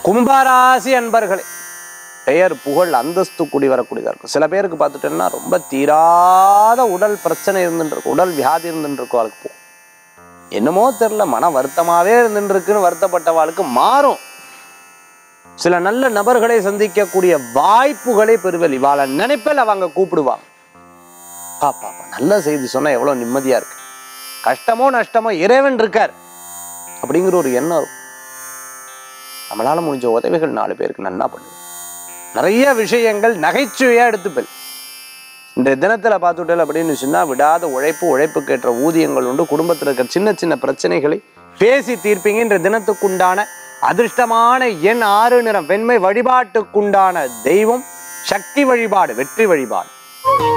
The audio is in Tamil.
கும்பராசி அன்பர்களே பெயர் புகழ் அந்தஸ்து கூடி வரக்கூடியதா இருக்கும் சில பேருக்கு பார்த்துட்டோம்னா ரொம்ப தீராத உடல் பிரச்சனை இருந்துட்டு இருக்கும் உடல் வியாதி இருந்துட்டு இருக்கும் அவளுக்கு போ என்னமோ தெரில மன வருத்தமாவே இருந்துட்டு இருக்குன்னு வருத்தப்பட்டவாளுக்கு மாறும் சில நல்ல நபர்களை சந்திக்கக்கூடிய வாய்ப்புகளை பெறுவல் இவாளை நினைப்பில் அவங்க கூப்பிடுவாங்க பா பாப்பா நல்ல செய்தி சொன்னா எவ்வளவு நிம்மதியா இருக்கு கஷ்டமோ நஷ்டமோ இறைவன் இருக்கார் அப்படிங்கிற ஒரு எண்ணம் இருக்கும் நம்மளால முடிஞ்ச உதவிகள் நாலு பேருக்கு நன்னா பண்ணுது நிறைய விஷயங்கள் நகைச்சுவையா எடுத்துப்பல் இன்றைய தினத்துல பார்த்துட்டல் அப்படின்னு சொன்னா விடாத உழைப்பு உழைப்புக்கு ஏற்ற ஊதியங்கள் உண்டு குடும்பத்தில் இருக்கிற சின்ன சின்ன பிரச்சனைகளை பேசி தீர்ப்பீங்க இன்றைய தினத்துக்குண்டான அதிர்ஷ்டமான எண் ஆறு நிறம் வெண்மை வழிபாட்டுக்குண்டான தெய்வம் சக்தி வழிபாடு வெற்றி வழிபாடு